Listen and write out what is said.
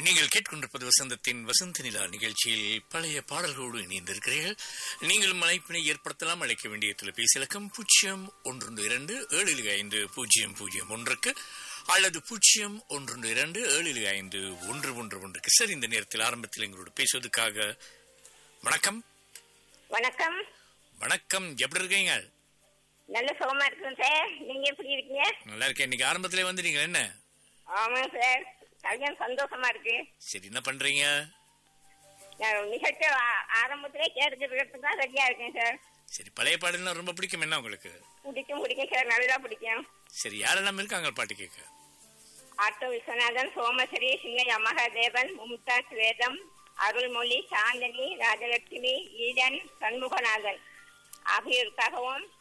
நீங்கள் கேட்கொண்டிருப்பது வசந்தத்தின் வசந்த நிலா நிகழ்ச்சியில் பழைய பாடல்களோடு இணைந்திருக்கிறீர்கள் நீங்களும் அழைப்பினை ஏற்படுத்தலாம் அழைக்க வேண்டிய தொலைபேசி இலக்கம் பூஜ்ஜியம் ஒன்று இரண்டு ஏழு ஐந்து பூஜ்ஜியம் பூஜ்ஜியம் ஒன்றுக்கு அல்லது பூஜ்ஜியம் ஒன்று இரண்டு ஏழு ஐந்து ஒன்று ஒன்று ஒன்றுக்கு சரி இந்த நேரத்தில் ஆரம்பத்தில் எங்களோடு பேசுவதற்காக வணக்கம் வணக்கம் வணக்கம் எப்படி இருக்கீங்க நல்ல சுகமா இருக்கேன் சார் நீங்க எப்படி இருக்கீங்க நல்லா இருக்கேன் இன்னைக்கு ஆரம்பத்திலே வந்துட்டீங்க என்ன ஆமாங்க சார் கல்யாணம் சந்தோஷமா இருக்கு சரி என்ன பண்றீங்க நான் நிகழ்ச்சி ஆ- ஆரம்பத்திலே கேட்டுக்கிறதுக்கு தான் ரெடியா இருக்கேன் சார் சரி பழைய பாடல்னா ரொம்ப பிடிக்கும் என்ன உங்களுக்கு பிடிக்கும் பிடிக்கும் சார் நல்லா பிடிக்கும் சரி யாரெல்லாம் இருக்காங்க பாட்டு கேட்க ஆட்டோ விஸ்வநாதன் சோமஸ்ரீ சிங்க மகாதேவன் மும்தாஜ் வேதம் அருள்மொழி சாந்தினி ராஜலட்சுமி ஈடன் சண்முகநாதன் ஆகியோருக்காகவும்